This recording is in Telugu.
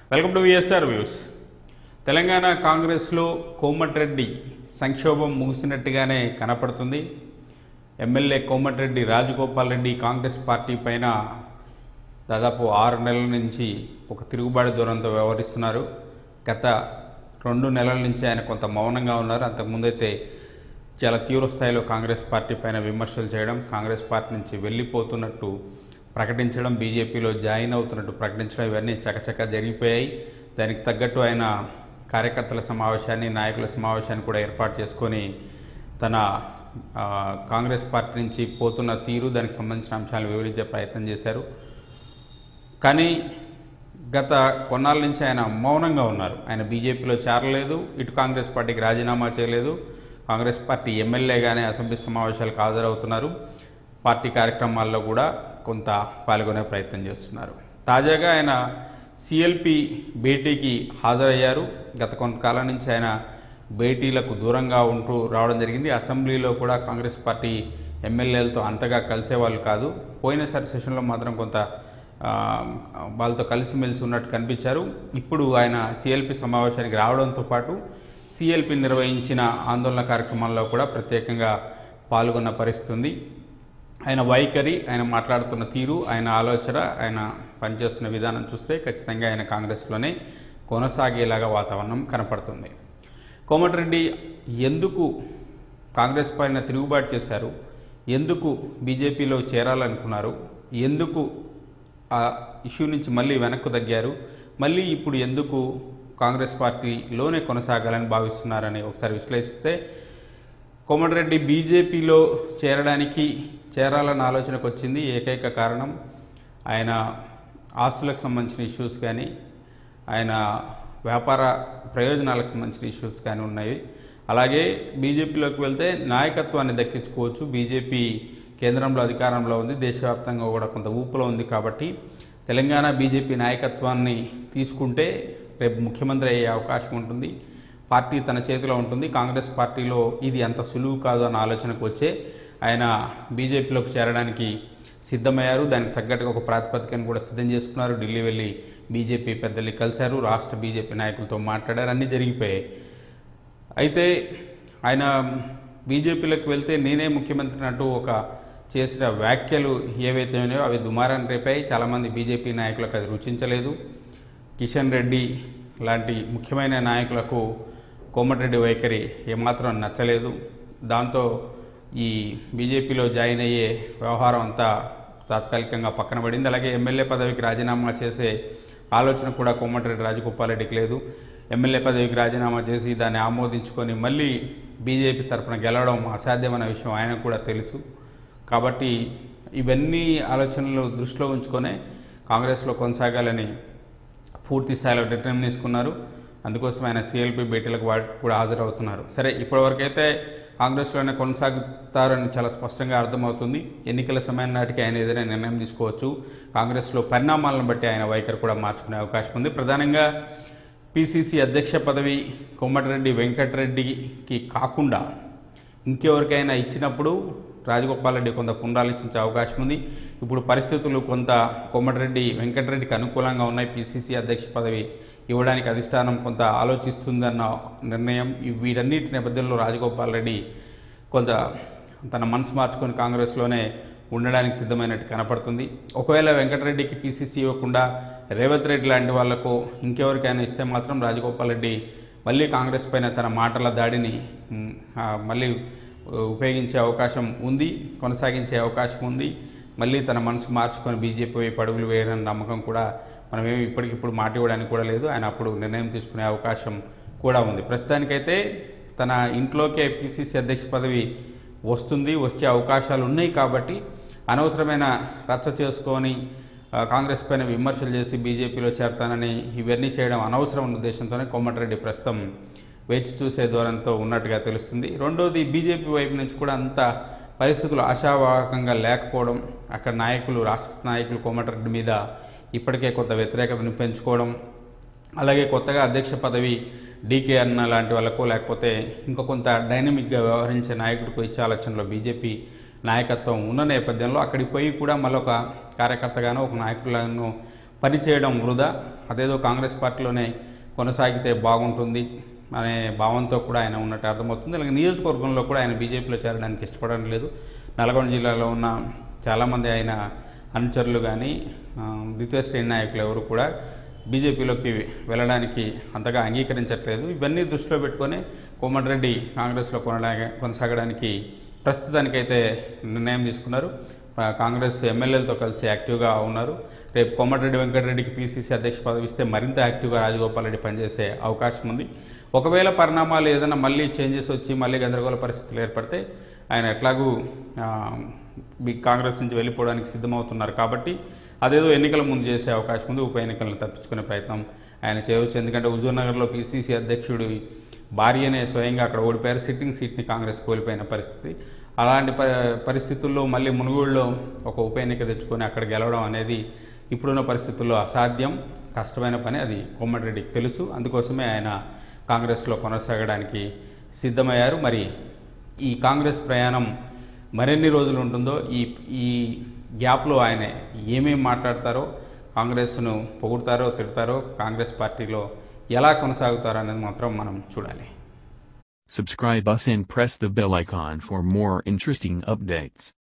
Welcome to VSR views Telangana కాంగ్రెస్లో కోమటిరెడ్డి సంక్షోభం ముగిసినట్టుగానే కనపడుతుంది MLA Komatireddy Rajagopal Reddy Congress party పైన దాదాపు ఆరు నెలల నుంచి ఒక తిరుగుబాటు దూరంతో వ్యవహరిస్తున్నారు గత రెండు నెలల నుంచి ఆయన కొంత మౌనంగా ఉన్నారు అంతకుముందైతే చాలా తీవ్ర స్థాయిలో కాంగ్రెస్ పార్టీ పైన విమర్శలు చేయడం కాంగ్రెస్ పార్టీ నుంచి వెళ్ళిపోతున్నట్టు ప్రకటించడం బీజేపీలో జాయిన్ అవుతున్నట్టు ప్రకటించడం ఇవన్నీ చకచక జరిగిపోయాయి దానికి తగ్గట్టు ఆయన కార్యకర్తల సమావేశాన్ని నాయకుల సమావేశాన్ని కూడా ఏర్పాటు చేసుకొని తన ఆ, కాంగ్రెస్ పార్టీ నుంచి పోతున్న తీరు దానికి సంబంధించిన అంశాలను వివరించే ప్రయత్నం చేశారు కానీ గత కొన్నాళ్ళ నుంచి ఆయన మౌనంగా ఉన్నారు ఆయన బీజేపీలో చేరలేదు ఇటు కాంగ్రెస్ పార్టీకి రాజీనామా చేయలేదు కాంగ్రెస్ పార్టీ ఎమ్మెల్యేగానే అసెంబ్లీ సమావేశాలకు హాజరవుతున్నారు పార్టీ కార్యక్రమాల్లో కూడా కొంత పాల్గొనే ప్రయత్నం చేస్తున్నారు తాజాగా ఆయన సిఎల్పి భేటీకి హాజరయ్యారు గత కొంతకాలం నుంచి ఆయన భేటీలకు దూరంగా ఉంటూ రావడం జరిగింది అసెంబ్లీలో కూడా కాంగ్రెస్ పార్టీ ఎమ్మెల్యేలతో అంతగా కలిసేవాళ్ళు కాదు పోయినసారి సెషన్లో మాత్రం కొంత ఆ, వాళ్ళతో కలిసిమెలిసి ఉన్నట్టు కనిపించారు ఇప్పుడు ఆయన సిఎల్పి సమావేశానికి రావడంతో పాటు సిఎల్పి నిర్వహించిన ఆందోళన కార్యక్రమాల్లో కూడా ప్రత్యేకంగా పాల్గొన్న పరిస్థితి ఉంది ఆయన వైఖరి ఆయన మాట్లాడుతున్న తీరు ఆయన ఆలోచన ఆయన పనిచేస్తున్న విధానం చూస్తే ఖచ్చితంగా ఆయన కాంగ్రెస్లోనే కొనసాగేలాగా వాతావరణం కనపడుతుంది కోమటిరెడ్డి ఎందుకు కాంగ్రెస్ పైన తిరుగుబాటు చేశారు ఎందుకు బీజేపీలో చేరాలనుకున్నారు ఎందుకు ఆ ఇష్యూ నుంచి మళ్ళీ వెనక్కు తగ్గారు మళ్ళీ ఇప్పుడు ఎందుకు కాంగ్రెస్ పార్టీలోనే కొనసాగాలని భావిస్తున్నారని ఒకసారి విశ్లేషిస్తే కోమటిరెడ్డి బీజేపీలో చేరడానికి చేరాలన్న ఆలోచనకు వచ్చింది ఏకైక కారణం ఆయన ఆస్తులకు సంబంధించిన ఇష్యూస్ కానీ ఆయన వ్యాపార ప్రయోజనాలకు సంబంధించిన ఇష్యూస్ కానీ ఉన్నాయి అలాగే బీజేపీలోకి వెళ్తే నాయకత్వాన్ని దక్కించుకోవచ్చు బీజేపీ కేంద్రంలో అధికారంలో ఉంది దేశవ్యాప్తంగా కూడా కొంత ఊపులో ఉంది కాబట్టి తెలంగాణ బీజేపీ నాయకత్వాన్ని తీసుకుంటే రేపు ముఖ్యమంత్రి అయ్యే అవకాశం ఉంటుంది పార్టీ తన చేతిలో ఉంటుంది కాంగ్రెస్ పార్టీలో ఇది అంత సులువు కాదు అన్న ఆలోచనకు వచ్చే ఆయన బీజేపీలోకి చేరడానికి సిద్ధమయ్యారు దానికి తగ్గట్టుగా ఒక ప్రాతిపదికను కూడా సిద్ధం చేసుకున్నారు ఢిల్లీ వెళ్ళి బీజేపీ పెద్దల్ని కలిశారు రాష్ట్ర బీజేపీ నాయకులతో మాట్లాడారు అన్నీ జరిగిపోయాయి అయితే ఆయన బీజేపీలోకి వెళ్తే నేనే ముఖ్యమంత్రి అంటూ ఒక చేసిన వ్యాఖ్యలు ఏవైతే ఉన్నాయో అవి దుమారాన్ని రేపాయి చాలామంది బీజేపీ నాయకులకు అది రుచించలేదు కిషన్ రెడ్డి లాంటి ముఖ్యమైన నాయకులకు కోమటిరెడ్డి వైఖరి ఏమాత్రం నచ్చలేదు దాంతో ఈ బీజేపీలో జాయిన్ అయ్యే వ్యవహారం అంతా తాత్కాలికంగా పక్కన పడింది అలాగే ఎమ్మెల్యే పదవికి రాజీనామా చేసే ఆలోచన కూడా కోమటిరెడ్డి రాజగోపాల్ రెడ్డికి లేదు ఎమ్మెల్యే పదవికి రాజీనామా చేసి దాన్ని ఆమోదించుకొని మళ్ళీ బీజేపీ తరపున గెలవడం అసాధ్యమైన విషయం ఆయనకు కూడా తెలుసు కాబట్టి ఇవన్నీ ఆలోచనలు దృష్టిలో ఉంచుకొనే కాంగ్రెస్లో కొనసాగాలని పూర్తి స్థాయిలో నిర్ణయం తీసుకున్నారు అందుకోసం ఆయన సిఎల్పి భేటీలకు వాటి కూడా హాజరవుతున్నారు సరే ఇప్పటివరకైతే కాంగ్రెస్లోనే కొనసాగుతారని చాలా స్పష్టంగా అర్థమవుతుంది ఎన్నికల సమయం నాటికి ఆయన ఏదైనా నిర్ణయం తీసుకోవచ్చు కాంగ్రెస్లో పరిణామాలను బట్టి ఆయన వైఖరి కూడా మార్చుకునే అవకాశం ఉంది ప్రధానంగా పిసిసి అధ్యక్ష పదవి కోమటిరెడ్డి వెంకటరెడ్డికి కాకుండా ఇంకెవరికైనా ఇచ్చినప్పుడు రాజగోపాల్ రెడ్డి కొంత పునరాలోచించే అవకాశం ఉంది ఇప్పుడు పరిస్థితులు కొంత కోమటిరెడ్డి వెంకటరెడ్డికి అనుకూలంగా ఉన్నాయి పిసిసి అధ్యక్ష పదవి ఇవ్వడానికి అధిష్టానం కొంత ఆలోచిస్తుందన్న నిర్ణయం ఈ వీటన్నిటి నేపథ్యంలో రాజగోపాల్ రెడ్డి కొంత తన మనసు మార్చుకొని కాంగ్రెస్లోనే ఉండడానికి సిద్ధమైనట్టు కనపడుతుంది ఒకవేళ వెంకటరెడ్డికి పిసిసి ఇవ్వకుండా రేవంత్ రెడ్డి లాంటి వాళ్లకు ఇంకెవరికైనా ఇస్తే మాత్రం రాజగోపాల్ రెడ్డి మళ్ళీ కాంగ్రెస్ పైన తన మాటల దాడిని మ్, ఆ, మళ్ళీ ఉపయోగించే అవకాశం ఉంది కొనసాగించే అవకాశం ఉంది మళ్ళీ తన మనసు మార్చుకొని బీజేపీ వైపు అడుగులు వేయనన్న నమ్మకం కూడా మనమేమి ఇప్పటికిప్పుడు మాట ఇవ్వడానికి కూడా లేదు ఆయన అప్పుడు నిర్ణయం తీసుకునే అవకాశం కూడా ఉంది ప్రస్తుతానికైతే తన ఇంట్లోకే పిసిసి అధ్యక్ష పదవి వస్తుంది వచ్చే అవకాశాలు ఉన్నాయి కాబట్టి అనవసరమైన రచ్చ చేసుకొని ఆ, కాంగ్రెస్ పైన విమర్శలు చేసి బీజేపీలో చేరతానని ఇవన్నీ చేయడం అనవసరం ఉన్న ఉద్దేశంతోనే కోమటిరెడ్డి ప్రస్తుతం వేచి చూసే ధోరణితో ఉన్నట్టుగా తెలుస్తుంది రెండోది బీజేపీ వైపు నుంచి కూడా అంత పరిస్థితులు ఆశావాహకంగా లేకపోవడం అక్కడ నాయకులు రాష్ట్ర నాయకులు కోమటిరెడ్డి మీద ఇప్పటికే కొంత వ్యతిరేకతను పెంచుకోవడం అలాగే కొత్తగా అధ్యక్ష పదవి డీకే అన్న లాంటి వాళ్ళకు లేకపోతే ఇంకా కొంత డైనమిక్గా వ్యవహరించే నాయకుడికి ఇచ్చే ఆలోచనలో బీజేపీ నాయకత్వం ఉన్న నేపథ్యంలో అక్కడికి పోయి కూడా మళ్ళొక కార్యకర్తగానో ఒక నాయకులను పని చేయడం వృధా అదేదో కాంగ్రెస్ పార్టీలోనే కొనసాగితే బాగుంటుంది అనే భావంతో కూడా ఆయన ఉన్నట్టు అర్థమవుతుంది అలాగే నియోజకవర్గంలో కూడా ఆయన బీజేపీలో చేరడానికి ఇష్టపడడం లేదు నల్గొండ జిల్లాలో ఉన్న చాలామంది ఆయన అనుచరులు కానీ ఆ, ద్వితీయ శ్రేణి నాయకులు ఎవరు కూడా బీజేపీలోకి వెళ్ళడానికి అంతగా అంగీకరించట్లేదు ఇవన్నీ దృష్టిలో పెట్టుకొని కోమటిరెడ్డి కాంగ్రెస్లో కొనడా కొనసాగడానికి ప్రస్తుతానికైతే నిర్ణయం తీసుకున్నారు ఆ, కాంగ్రెస్ ఎమ్మెల్యేలతో కలిసి యాక్టివ్గా ఉన్నారు రేపు కోమటిరెడ్డి వెంకటరెడ్డికి పీసీసీ అధ్యక్ష పదవి ఇస్తే మరింత యాక్టివ్గా రాజగోపాల్ రెడ్డి పనిచేసే అవకాశం ఉంది ఒకవేళ పరిణామాలు ఏదైనా మళ్ళీ చేంజెస్ వచ్చి మళ్ళీ గందరగోళ పరిస్థితులు ఏర్పడితే ఆయన ఎట్లాగూ ఆ, బి- కాంగ్రెస్ నుంచి వెళ్ళిపోవడానికి సిద్ధమవుతున్నారు కాబట్టి అదేదో ఎన్నికల ముందు చేసే అవకాశం ఉంది ఉప ఎన్నికలను తప్పించుకునే ప్రయత్నం ఆయన చేయవచ్చు ఎందుకంటే హుజూర్నగర్లో పీసీసీ అధ్యక్షుడు భార్యనే స్వయంగా అక్కడ ఓడిపోయారు సిట్టింగ్ సీట్ని కాంగ్రెస్ కోల్పోయిన పరిస్థితి అలాంటి ప పరిస్థితుల్లో మళ్ళీ మునుగోడులో ఒక ఉప ఎన్నిక తెచ్చుకొని అక్కడ గెలవడం అనేది ఇప్పుడున్న పరిస్థితుల్లో అసాధ్యం కష్టమైన పని అది కోమటిరెడ్డికి తెలుసు అందుకోసమే ఆయన కాంగ్రెస్లో కొనసాగడానికి సిద్ధమయ్యారు మరి ఈ కాంగ్రెస్ ప్రయాణం మరిన్ని రోజులు ఉంటుందో ఈ ఈ గ్యాప్లో ఆయన ఏమేం మాట్లాడతారో కాంగ్రెస్ను పొగుడతారో తిడతారో కాంగ్రెస్ పార్టీలో ఎలా కొనసాగుతారో అనేది మాత్రం మనం చూడాలి Subscribe us and press the bell icon for more interesting updates.